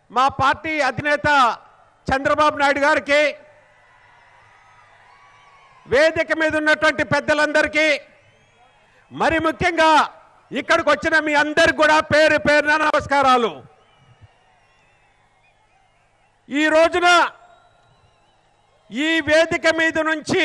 మా పార్టీ అధినేత చంద్రబాబు నాయుడు గారికి వేదిక మీద ఉన్నటువంటి పెద్దలందరికీ మరి ముఖ్యంగా ఇక్కడికి వచ్చిన మీ అందరికి కూడా పేరు పేరున నమస్కారాలు ఈ రోజున ఈ వేదిక మీద నుంచి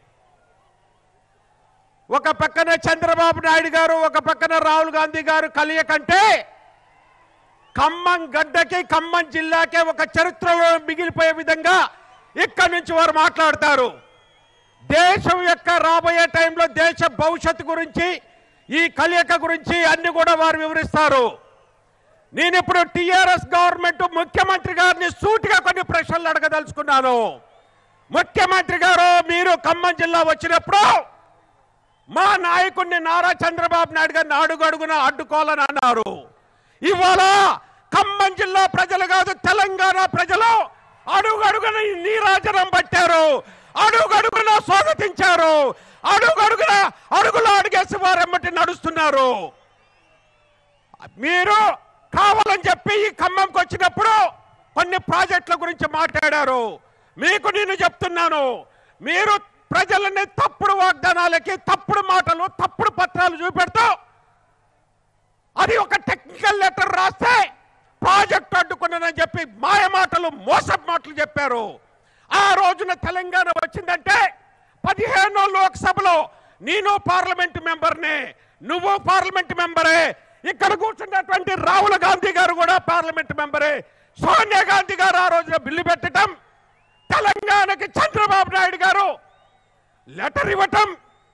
ఒక పక్కన చంద్రబాబు నాయుడు గారు ఒక పక్కన రాహుల్ గాంధీ గారు కలియకంటే ఖమ్మం గడ్డకి ఖమ్మం జిల్లాకే ఒక చరిత్రలో మిగిలిపోయే విధంగా ఇక్కడి నుంచి వారు మాట్లాడతారు దేశం యొక్క రాబోయే టైంలో దేశ భవిష్యత్తు గురించి ఈ కలియక గురించి అన్ని కూడా వారు వివరిస్తారు నేను ఇప్పుడు టిఆర్ఎస్ గవర్నమెంట్ ముఖ్యమంత్రి గారిని సూటిగా కొన్ని ప్రశ్నలు అడగదలుచుకున్నాను ముఖ్యమంత్రి గారు మీరు ఖమ్మం జిల్లా వచ్చినప్పుడు మా నాయకుడిని నారా చంద్రబాబు నాయుడు గారిని అడుగడుగున అడ్డుకోవాలని అన్నారు ఇవాళ ఖమ్మం జిల్లా ప్రజలు కాదు తెలంగాణ ప్రజలు అడుగడుగున ఈ నీరాజనం పట్టారు అడుగడుగున స్వాగతించారు అడుగడుగున అడుగులో అడిగేసి వారెమ్మటి నడుస్తున్నారు మీరు కావాలని చెప్పి ఈ ఖమ్మంకి వచ్చినప్పుడు కొన్ని ప్రాజెక్టుల గురించి మాట్లాడారు మీకు నేను చెప్తున్నాను మీరు ప్రజలని తప్పుడు వాగ్దానాలకి తప్పుడు మాటలు తప్పుడు పత్రాలు చూపెడుతూ అది ఒక టెక్నికల్ లెటర్ రాస్తే ప్రాజెక్ట్ అడ్డుకున్నానని చెప్పి మాయ మాటలు మోసపు మాటలు చెప్పారు ఆ రోజున తెలంగాణ వచ్చిందంటే పదిహేనో లోక్సభలో నేను పార్లమెంట్ మెంబర్నే నువ్వు పార్లమెంట్ మెంబరే ఇక్కడ కూర్చున్నటువంటి రాహుల్ గాంధీ గారు కూడా పార్లమెంట్ మెంబరే సోనియా గాంధీ గారు ఆ రోజున బిల్లు పెట్టడం తెలంగాణకి చంద్రబాబు నాయుడు గారు లెటర్ ఇవ్వటం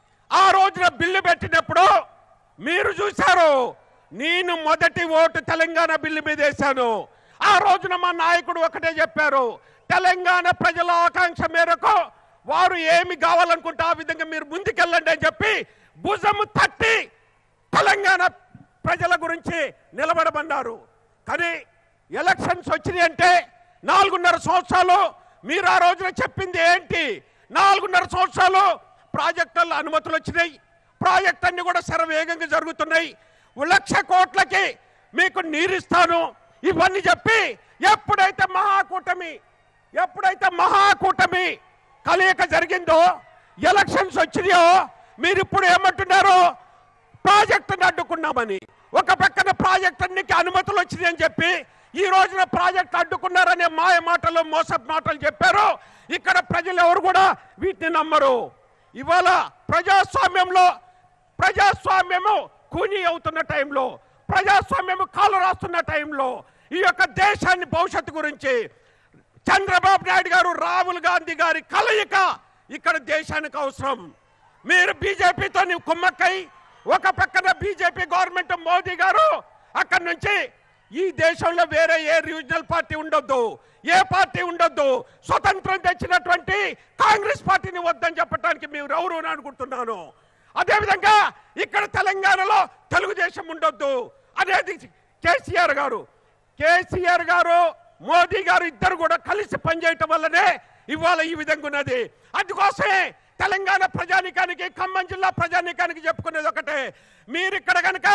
ఆ రోజున బిల్లు పెట్టినప్పుడు మీరు చూశారు నేను మొదటి ఓటు తెలంగాణ బిల్లు మీద వేశాను ఆ రోజున మా నాయకుడు ఒకటే చెప్పారు తెలంగాణ ప్రజల ఆకాంక్ష మేరకు వారు ఏమి కావాలనుకుంటే ఆ విధంగా మీరు ముందుకెళ్ళండి అని చెప్పి భుజము తట్టి తెలంగాణ ప్రజల గురించి నిలబడమన్నారు కానీ ఎలక్షన్స్ వచ్చినాయి అంటే నాలుగున్నర సంవత్సరాలు మీరు ఆ రోజున చెప్పింది ఏంటి నాలుగున్నర సంవత్సరాలు ప్రాజెక్టుల్లో అనుమతులు వచ్చినాయి ప్రాజెక్ట్ అన్ని కూడా శరవేగంగా జరుగుతున్నాయి లక్ష కోట్లకి మీకు నీరిస్తాను ఇవన్నీ చెప్పి ఎప్పుడైతే మహాకూటమి ఎప్పుడైతే మహాకూటమి కలయిక జరిగిందో ఎలక్షన్స్ వచ్చినాయో మీరు ఇప్పుడు ఏమంటున్నారు ప్రాజెక్టును అడ్డుకున్నామని ఒక పక్కన ప్రాజెక్ట్ అన్నికి అనుమతులు వచ్చినాయని చెప్పి ఈ రోజున ప్రాజెక్ట్ అడ్డుకున్నారనే మాయ మాటలు మోసపు మాటలు చెప్పారు ఇక్కడ ప్రజలు ఎవరు కూడా వీటిని నమ్మరు ఇవాళ ప్రజాస్వామ్యంలో ప్రజాస్వామ్యము కూని అవుతున్న టైంలో ప్రజాస్వామ్యము కాలు రాస్తున్న టైంలో ఈ యొక్క దేశాన్ని భవిష్యత్తు గురించి చంద్రబాబు నాయుడు గారు రాహుల్ గాంధీ గారి కలయిక ఇక్కడ దేశానికి అవసరం మీరు బీజేపీతో కుమ్మక్కై ఒక పక్కన బీజేపీ గవర్నమెంట్ మోదీ గారు అక్కడి నుంచి ఈ దేశంలో వేరే ఏ రీజనల్ పార్టీ ఉండొద్దు ఏ పార్టీ ఉండొద్దు స్వతంత్రం తెచ్చినటువంటి కాంగ్రెస్ పార్టీని వద్దని చెప్పడానికి మీరు ఎవరు అని అనుకుంటున్నాను అదేవిధంగా ఇక్కడ తెలంగాణలో తెలుగుదేశం ఉండొద్దు అనేది కేసీఆర్ గారు కేసీఆర్ గారు మోదీ గారు ఇద్దరు కూడా కలిసి పనిచేయటం వల్లనే ఇవాళ ఈ విధంగా ఉన్నది అందుకోసమే తెలంగాణ ప్రజానికానికి ఖమ్మం జిల్లా ప్రజానికానికి చెప్పుకునేది ఒకటే మీరు ఇక్కడ కనుక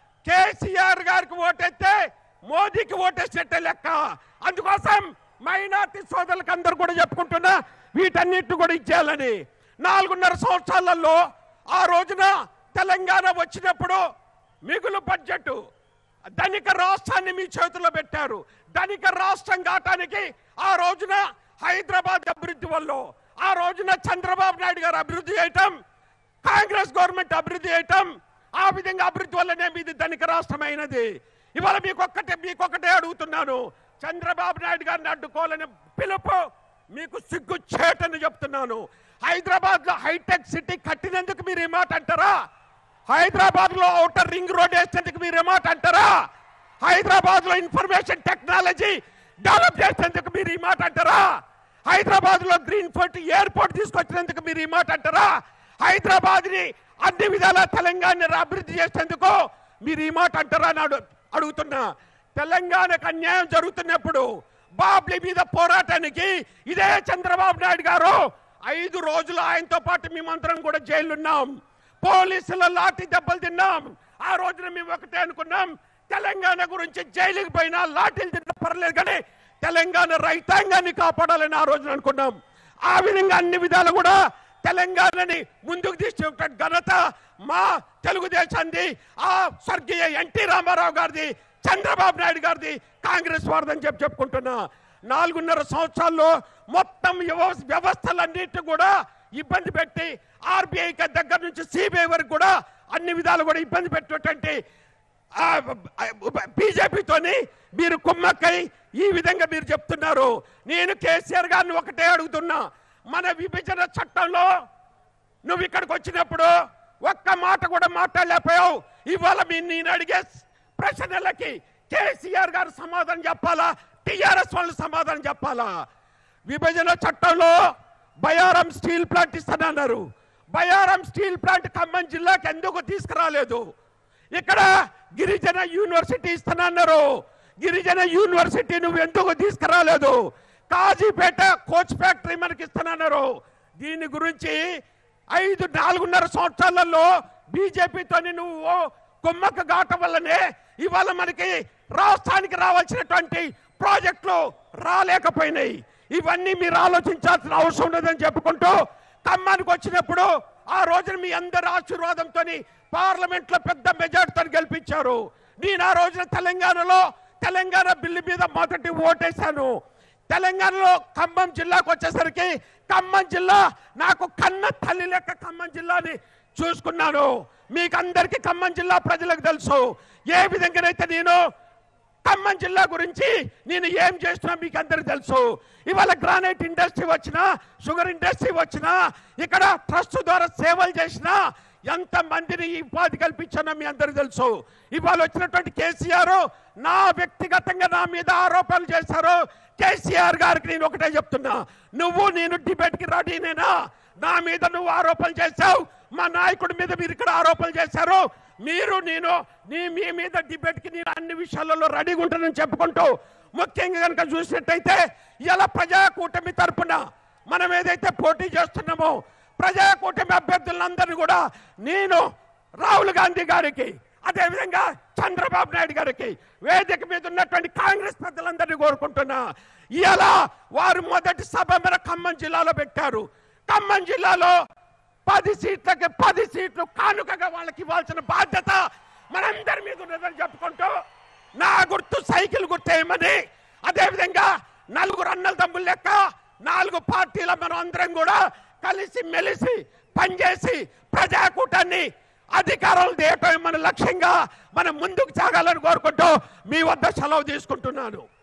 కేసీఆర్ గారికి ఓటేస్తే మోదీకి ఓటేసినట్టే లెక్క అందుకోసం మైనార్టీ సోదరులకు అందరు కూడా చెప్పుకుంటున్నా వీటన్నిటిని కూడా ఇచ్చేయాలని నాలుగున్నర సంవత్సరాలలో ఆ రోజున తెలంగాణ వచ్చినప్పుడు మిగులు బడ్జెట్ ధనిక రాష్ట్రాన్ని మీ చేతిలో పెట్టారు ధనిక రాష్ట్రం కావటానికి ఆ రోజున హైదరాబాద్ అభివృద్ధి వల్ల ఆ రోజున చంద్రబాబు నాయుడు గారు అభివృద్ధి చేయటం కాంగ్రెస్ గవర్నమెంట్ అభివృద్ధి చేయటం ఆ విధంగా అభివృద్ధి వల్లనే మీది ధనిక రాష్ట్రం అయినది ఇవాళ మీకొక్కటే మీకొక్కటే అడుగుతున్నాను చంద్రబాబు నాయుడు గారిని అడ్డుకోవాలని పిలుపు మీకు సిగ్గు చేటని చెప్తున్నాను హైదరాబాద్ లో హైటెక్ సిటీ కట్టినందుకు మీరు ఈ మాట అంటారా హైదరాబాద్ లో ఔటర్ రింగ్ రోడ్ వేసేందుకు మీరు ఏ మాట అంటారా హైదరాబాద్ లో ఇన్ఫర్మేషన్ టెక్నాలజీ డెవలప్ చేసేందుకు మీరు ఈ మాట అంటారా హైదరాబాద్ లో గ్రీన్ ఫోర్ట్ ఎయిర్పోర్ట్ తీసుకొచ్చినందుకు మీరు ఈ మాట అంటారా హైదరాబాద్ ని అన్ని విధాల తెలంగాణ అభివృద్ధి చేసేందుకు మీరు ఈ మాట అంటారా అని అడు- అడుగుతున్నా తెలంగాణకు అన్యాయం జరుగుతున్నప్పుడు బాబ్లీ మీద పోరాటానికి ఇదే చంద్రబాబు నాయుడు గారు ఐదు రోజులు ఆయనతో పాటు మేమందరం కూడా జైలున్నాం పోలీసుల లాఠీ దెబ్బలు తిన్నాం ఆ రోజున మేము ఒకటే అనుకున్నాం తెలంగాణ గురించి జైలుకి పోయినా లాఠీలు తిన్నా పర్లేదు కానీ తెలంగాణ రైతాంగాన్ని కాపాడాలని ఆ రోజున అనుకున్నాం ఆ విధంగా అన్ని విధాలు కూడా తెలంగాణని ముందుకు తీసుకుంటే ఘనత మా తెలుగుదేశాన్ని ఆ స్వర్గీయ ఎన్టీ రామారావు గారిది చంద్రబాబు నాయుడు గారిది కాంగ్రెస్ వారిదని చెప్పి చెప్పుకుంటున్నా నాలుగున్నర సంవత్సరాల్లో మొత్తం వ్యవ- వ్యవస్థలన్నిటి కూడా ఇబ్బంది పెట్టి ఆర్బీఐ దగ్గర నుంచి సిబిఐ వరకు కూడా అన్ని విధాలు కూడా ఇబ్బంది పెట్టినటువంటి బీజేపీతోని మీరు కుమ్మక్కై ఈ విధంగా మీరు చెప్తున్నారు నేను కేసీఆర్ గారిని ఒకటే అడుగుతున్నా మన విభజన చట్టంలో నువ్వు ఇక్కడికి వచ్చినప్పుడు ఒక్క మాట కూడా మాట్లాడలేకపోయావు ఇవాళ మీ నేను అడిగే ప్రశ్నలకి కేసీఆర్ గారు సమాధానం చెప్పాలా టిఆర్ఎస్ వాళ్ళు సమాధానం చెప్పాలా విభజన చట్టంలో బయారం స్టీల్ ప్లాంట్ ఇస్తానన్నారు బయారం స్టీల్ ప్లాంట్ ఖమ్మం జిల్లాకి ఎందుకు తీసుకురాలేదు ఇక్కడ గిరిజన యూనివర్సిటీ ఇస్తానన్నారు గిరిజన యూనివర్సిటీ నువ్వు ఎందుకు తీసుకురాలేదు కాజీపేట కోచ్ ఫ్యాక్టరీ మనకి ఇస్తానన్నారు దీని గురించి ఐదు నాలుగున్నర సంవత్సరాలలో బీజేపీతో నువ్వు కుమ్మక్క గాట వల్లనే ఇవాళ మనకి రాష్ట్రానికి రావాల్సినటువంటి ప్రాజెక్టులు రాలేకపోయినాయి ఇవన్నీ మీరు ఆలోచించాల్సిన అవసరం ఉండదని చెప్పుకుంటూ ఖమ్మానికి వచ్చినప్పుడు ఆ రోజున మీ అందరి ఆశీర్వాదంతో పార్లమెంట్ లో పెద్ద మెజార్టీతో గెలిపించారు నేను ఆ రోజున తెలంగాణలో తెలంగాణ బిల్లు మీద మొదటి ఓటేశాను తెలంగాణలో ఖమ్మం జిల్లాకు వచ్చేసరికి ఖమ్మం జిల్లా నాకు కన్న తల్లి లెక్క ఖమ్మం జిల్లాని చూసుకున్నాను మీకు అందరికీ ఖమ్మం జిల్లా ప్రజలకు తెలుసు ఏ విధంగానైతే నేను ఖమ్మం జిల్లా గురించి నేను ఏం చేస్తున్నా మీకు అందరికి తెలుసు ఇవాళ గ్రానైట్ ఇండస్ట్రీ వచ్చినా షుగర్ ఇండస్ట్రీ వచ్చినా ఇక్కడ ట్రస్ట్ ద్వారా సేవలు చేసినా ఎంత మందిని ఈ ఉపాధి కల్పించానో మీ అందరికి తెలుసు ఇవాళ వచ్చినటువంటి కేసీఆర్ నా వ్యక్తిగతంగా నా మీద ఆరోపణలు చేశారు కేసీఆర్ గారికి నేను ఒకటే చెప్తున్నా నువ్వు నేను డిబేట్ కి రెడీనేనా నా మీద నువ్వు ఆరోపణలు చేశావు మా నాయకుడి మీద మీరు ఇక్కడ ఆరోపణలు చేశారు మీరు నేను నీ మీ మీద డిబేట్ కి నేను అన్ని విషయాలలో రెడీగా ఉంటానని చెప్పుకుంటూ ముఖ్యంగా కనుక చూసినట్టయితే ఇలా ప్రజా కూటమి తరపున మనం ఏదైతే పోటీ చేస్తున్నామో ప్రజా కూటమి అభ్యర్థులందరినీ కూడా నేను రాహుల్ గాంధీ గారికి అదేవిధంగా చంద్రబాబు నాయుడు గారికి వేదిక మీద ఉన్నటువంటి కాంగ్రెస్ పెద్దలందరినీ కోరుకుంటున్నా ఇలా వారు మొదటి సభ మన ఖమ్మం జిల్లాలో పెట్టారు ఖమ్మం జిల్లాలో పది సీట్లకి పది సీట్లు కానుకగా వాళ్ళకి ఇవ్వాల్సిన బాధ్యత మనందరి మీద ఉన్నదని చెప్పుకుంటూ నా గుర్తు సైకిల్ గుర్తేయమని అదేవిధంగా నలుగురు అన్నల తమ్ముళ్ళ లెక్క నాలుగు పార్టీల మనం అందరం కూడా కలిసి మెలిసి పనిచేసి ప్రజాకూటాన్ని అధికారాలు తేయటం మన లక్ష్యంగా మనం ముందుకు సాగాలని కోరుకుంటూ మీ వద్ద సెలవు తీసుకుంటున్నాను